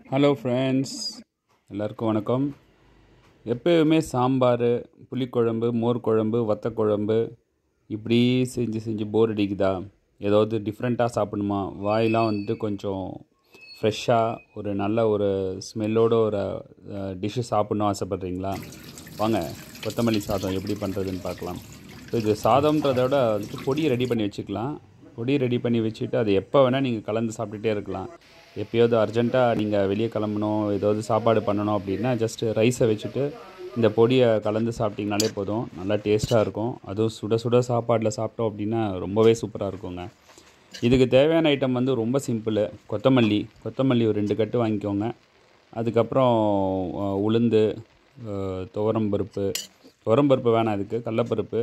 hello friends எல்லாருக்கும் வணக்கம் எப்போயுமே சாம்பார் புளிக்குழம்பு மோர் குழம்பு வத்த குழம்பு இப்படி செஞ்சு செஞ்சு போர் அடிக்குதா ஏதாவது டிஃப்ரெண்ட்டாக சாப்பிடணுமா வாயெலாம் வந்துட்டு கொஞ்சம் ஃப்ரெஷ்ஷாக ஒரு நல்ல ஒரு ஸ்மெல்லோட ஒரு டிஷ்ஷு சாப்பிட்ணும் ஆசைப்பட்றீங்களா வாங்க கொத்தமல்லி சாதம் எப்படி பண்ணுறதுன்னு பார்க்கலாம் ஸோ இது சாதம்ன்றத விட வந்துட்டு பொடியை ரெடி பண்ணி வச்சுக்கலாம் பொடி ரெடி பண்ணி வச்சுட்டு அது எப்போ வேணால் நீங்கள் கலந்து சாப்பிட்டுட்டே இருக்கலாம் எப்போயாவது அர்ஜென்ட்டாக நீங்கள் வெளியே கிளம்பணும் ஏதாவது சாப்பாடு பண்ணணும் அப்படின்னா ஜஸ்ட்டு ரைஸை வச்சுட்டு இந்த பொடியை கலந்து சாப்பிட்டிங்கனாலே போதும் நல்லா டேஸ்ட்டாக இருக்கும் அதுவும் சுட சுட சாப்பாடில் சாப்பிட்டோம் அப்படின்னா ரொம்பவே சூப்பராக இருக்குங்க இதுக்கு தேவையான ஐட்டம் வந்து ரொம்ப சிம்பிள் கொத்தமல்லி கொத்தமல்லி ஒரு ரெண்டு கட்டு வாங்கிக்கோங்க அதுக்கப்புறம் அஹ், உளுந்து அஹ், துவரம்பருப்பு துவரம்பருப்பு வேணாம் இதுக்கு கடலப்பருப்பு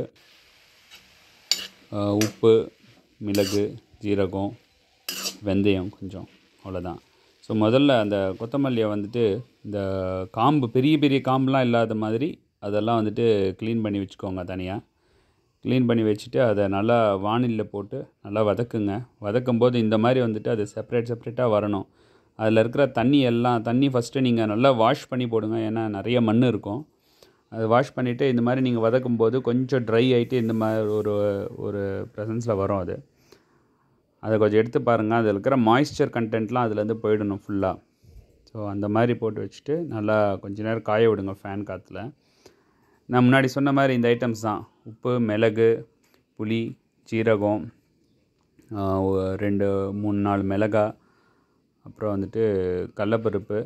அஹ், உப்பு மிளகு ஜீரகம் வெந்தயம் கொஞ்சம் அவ்வளோதான் ஸோ முதல்ல அந்த கொத்தமல்லியை வந்துட்டு இந்த காம்பு பெரிய பெரிய காம்புலாம் இல்லாத மாதிரி அதெல்லாம் வந்துட்டு க்ளீன் பண்ணி வச்சுக்கோங்க தனியாக க்ளீன் பண்ணி வச்சுட்டு அதை நல்லா வானிலில் போட்டு நல்லா வதக்குங்க வதக்கும் போது இந்த மாதிரி வந்துட்டு அது செப்பரேட் செப்பரேட்டாக வரணும் அதில் இருக்கிற தண்ணி எல்லாம் தண்ணி ஃபஸ்ட்டு நீங்கள் நல்லா வாஷ் பண்ணி போடுங்க ஏன்னா நிறைய மண் இருக்கும் அது வாஷ் பண்ணிவிட்டு இந்த மாதிரி நீங்கள் வதக்கும் போது கொஞ்சம் ட்ரை ஆகிட்டு இந்த மாதிரி ஒரு ஒரு ப்ரெசன்ஸில் வரும் அது அதை கொஞ்சம் எடுத்து பாருங்கள் அதில் இருக்கிற மாய்ஸ்சர் கண்டென்ட்லாம் அதுலேருந்து போயிடணும் ஃபுல்லாக ஸோ அந்த மாதிரி போட்டு வச்சுட்டு நல்லா கொஞ்ச நேரம் காய விடுங்க ஃபேன் காற்றுல நான் முன்னாடி சொன்ன மாதிரி இந்த ஐட்டம்ஸ் தான் உப்பு மிளகு புளி ஜீரகம் ஆஹ் ஒ- ரெண்டு மூணு நாலு மிளகா அப்புறம் வந்துட்டு கடலப்பருப்பு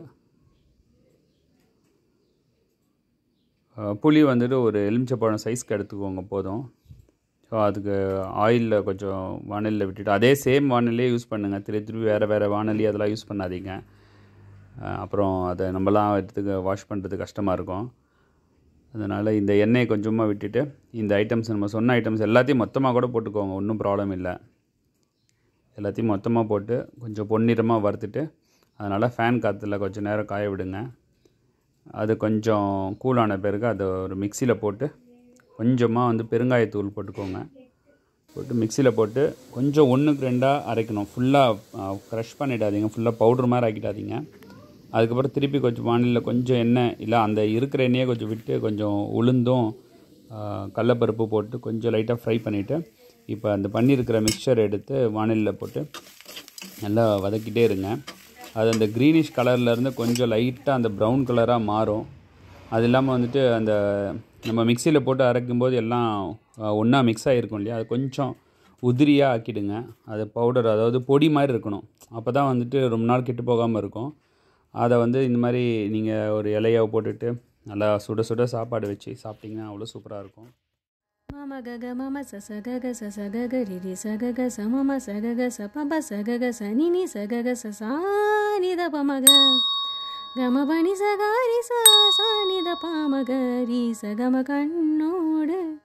ஆஹ் புளி வந்துட்டு ஒரு எலுமிச்சப்பழம் சைஸ்க்கு எடுத்துக்கோங்க போதும் ஸோ அதுக்கு ஆயிலில் கொஞ்சம் வானலியில் விட்டுட்டு அதே சேம் வானலியே யூஸ் பண்ணுங்கள் திருப்பி திருப்பி வேறு வேறு வானலி அதெல்லாம் யூஸ் பண்ணாதீங்க ஆஹ் அப்புறம் அதை நம்மலாம் எடுத்துக்க வாஷ் பண்ணுறது கஷ்டமாக இருக்கும் அதனால் இந்த எண்ணெயை கொஞ்சமாக விட்டுட்டு இந்த ஐட்டம்ஸ் நம்ம சொன்ன ஐட்டம்ஸ் எல்லாத்தையும் மொத்தமாக கூட போட்டுக்கோங்க ஒன்றும் ப்ராப்ளம் இல்லை எல்லாத்தையும் மொத்தமாக போட்டு கொஞ்சம் பொன்னிறமாக வறுத்துட்டு அதனால் ஃபேன் காற்றுல கொஞ்சம் நேரம் காய விடுங்க அது கொஞ்சம் கூலான பிறகு அதை ஒரு மிக்சியில் போட்டு கொஞ்சமாக வந்து பெருங்காயத்தூள் போட்டுக்கோங்க போட்டு மிக்சியில் போட்டு கொஞ்சம் ஒன்றுக்கு ரெண்டாக அரைக்கணும் ஃபுல்லாக க்ரஷ் பண்ணிடாதீங்க ஃபுல்லாக பவுட்ரு மாதிரி ஆக்கிடாதீங்க அதுக்கப்புறம் திருப்பி கொஞ்சம் வானிலில் கொஞ்சம் எண்ணெய் இல்லை அந்த இருக்கிற எண்ணெயை கொஞ்சம் விட்டு கொஞ்சம் உளுந்தும் ஆ, கடலப்பருப்பு போட்டு கொஞ்சம் லைட்டாக ஃப்ரை பண்ணிவிட்டு இப்போ அந்த பண்ணியிருக்கிற மிக்சர் எடுத்து வானிலில் போட்டு நல்லா வதக்கிட்டே இருங்க அது அந்த க்ரீனிஷ் கலர்லேருந்து கொஞ்சம் லைட்டாக அந்த ப்ரௌன் கலராக மாறும் அது இல்லாமல் வந்துட்டு அந்த நம்ம மிக்சியில் போட்டு அரைக்கும்போது எல்லாம் ஒன்றா மிக்ஸ் ஆகிருக்கும் இல்லையா அது கொஞ்சம் உதிரியாக ஆக்கிடுங்க அது பவுடர் அதாவது பொடி மாதிரி இருக்கணும் அப்போ தான் வந்துட்டு ரொம்ப நாள் கெட்டு போகாமல் இருக்கும் அதை வந்து இந்த மாதிரி நீங்கள் ஒரு இலையை போட்டுட்டு நல்லா சுட சுட சாப்பாடு வச்சு சாப்பிட்டிங்கன்னா அவ்வளோ சூப்பராக இருக்கும் மம கக மம ச ச கக ச ச கக ரி ரி ச கக ச மம ச கக ச ப ப ச கக ச நி நி ச கக ச சா நி த ப ம க கம ப நி ச க ரி ச சா நி த ப ம க ரி ச கம கண்ணோடு